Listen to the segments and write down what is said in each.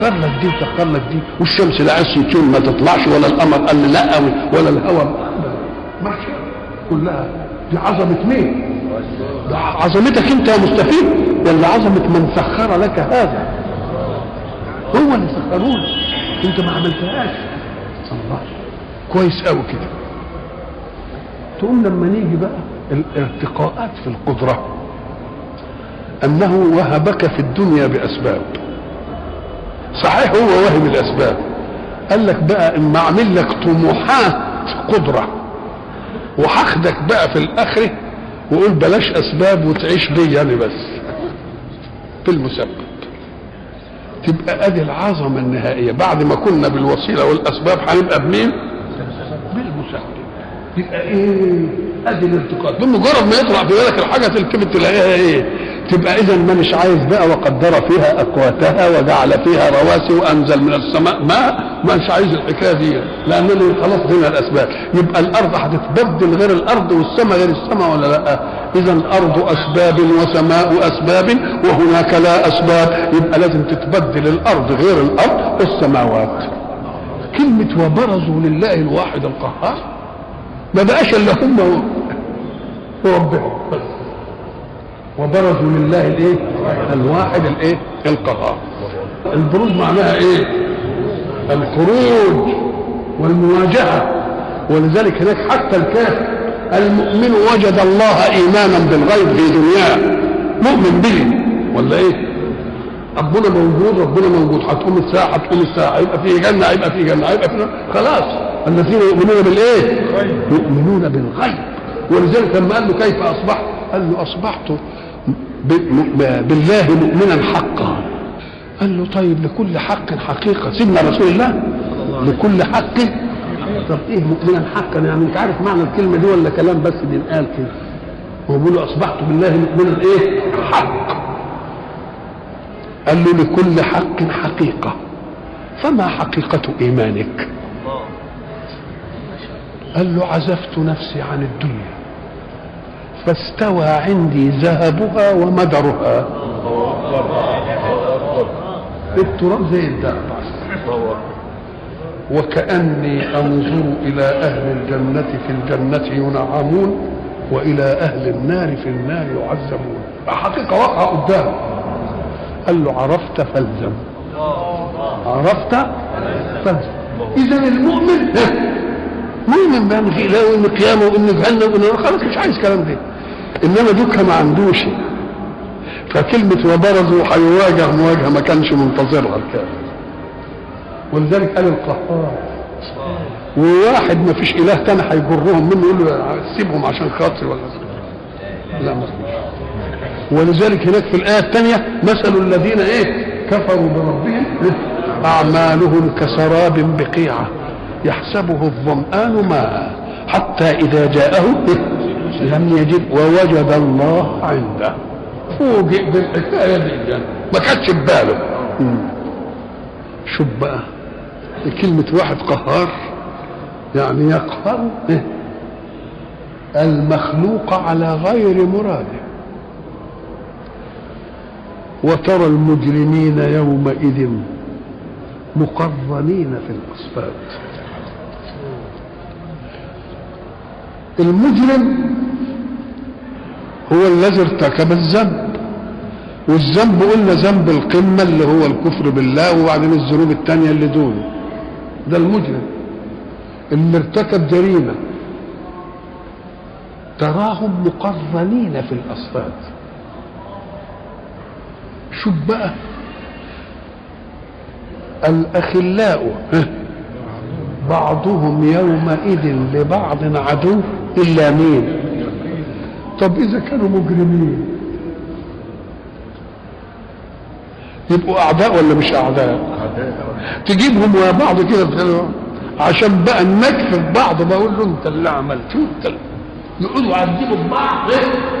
سخر لك دي وسخر لك دي والشمس لا عايز تشوف ما تطلعش ولا القمر قال لي لا ولا الهواء ماشي كلها دي عظمه مين؟ ده عظمتك انت يا مستفيد ولا عظمه من سخر لك هذا؟ هو اللي سخره لك انت ما عملتهاش الله كويس قوي كده تقوم لما نيجي بقى الارتقاءات في القدره انه وهبك في الدنيا باسباب صحيح هو واهب الاسباب قال لك بقى اما اعمل لك طموحات قدره وهاخدك بقى في الاخره وقول بلاش اسباب وتعيش بي انا بس في المسبب تبقى ادي العظمه النهائيه بعد ما كنا بالوسيله والاسباب هنبقى بمين؟ بالمسبب يبقى ايه؟ ادي الارتقاء بمجرد ما يطلع في بالك الحاجه تلتفت تلاقيها ايه؟ تبقى اذا مانيش عايز بقى وقدر فيها اقواتها وجعل فيها رواسي وانزل من السماء ماء مانيش عايز الحكايه دي لانني خلاص هنا الاسباب يبقى الارض هتتبدل غير الارض والسماء غير السماء ولا لا؟ اذا الارض اسباب وسماء اسباب وهناك لا اسباب يبقى لازم تتبدل الارض غير الارض والسماوات كلمه وبرزوا لله الواحد القهار ما بقاش الا هم ربهم بس وبرزوا لله الايه الواحد الايه القهار البروز معناها ايه الخروج والمواجهه ولذلك هناك حتى الكافر المؤمن وجد الله ايمانا بالغيب في دنياه مؤمن به ولا ايه ربنا موجود ربنا موجود هتقوم الساعه هتقوم الساعه هيبقى في جنه هيبقى في جنه هيبقى في خلاص الذين يؤمنون بالايه يؤمنون بالغيب ولذلك لما قال له كيف اصبحت قال له اصبحت بالله مؤمنا حقا قال له طيب لكل حق حقيقه سيدنا رسول الله لكل حق طب ايه مؤمنا حقا يعني انت عارف معنى الكلمه دي ولا كلام بس بينقال كده هو بيقول له اصبحت بالله مؤمنا ايه حق قال له لكل حق حقيقه فما حقيقه ايمانك قال له عزفت نفسي عن الدنيا فاستوى عندي ذهبها ومدرها التراب زي الذهب وكأني أنظر إلى أهل الجنة في الجنة ينعمون وإلى أهل النار في النار يعذبون حقيقة واقعة قدامه قال له عرفت فالزم عرفت فالزم إذا المؤمن مؤمن بأن في إله وإن قيامه وإن جهنم وإن خلاص مش عايز كلام ده إنما دوكا ما عندوش فكلمة وبرزوا هيواجه مواجهة ما كانش منتظرها الكافر ولذلك قال القهار وواحد ما فيش إله تاني هيجرهم منه يقول له سيبهم عشان خاطري ولا لا ما فيش ولذلك هناك في الآية الثانية مثل الذين إيه كفروا بربهم أعمالهم كسراب بقيعة يحسبه الظمآن ماء حتى إذا جاءه لم يجد ووجد الله عنده فوجئ بالحكاية دي ما كانتش في باله شوف بقى كلمة واحد قهار يعني يقهر المخلوق على غير مراده وترى المجرمين يومئذ مقرنين في الأصفاد المجرم هو الذي ارتكب الذنب والذنب قلنا ذنب القمة اللي هو الكفر بالله وبعدين الذنوب التانية اللي دونه ده المجرم اللي ارتكب جريمة تراهم مقرنين في الأصفاد شوف بقى الأخلاء بعضهم يومئذ لبعض عدو إلا مين طب إذا كانوا مجرمين يبقوا أعداء ولا مش أعداء تجيبهم ويا بعض كده عشان بقى نكفي بعض بقول له انت اللي عملت انت اللي يقولوا يعذبوا بعض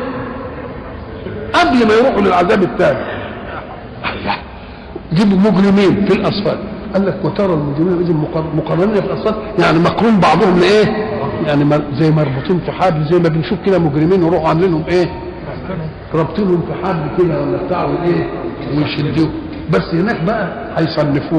قبل ما يروحوا للعذاب الثاني جيبوا مجرمين في الاصفاد قال لك وترى المجرمين اذا مقرنين في الاصفاد يعني مقرون بعضهم لايه؟ يعني زي مربوطين في حبل زي ما بنشوف كده مجرمين يروحوا عاملينهم ايه؟ رابطينهم في حبل كده ولا بتاع ايه؟ ويشدوه بس هناك بقى هيصنفوه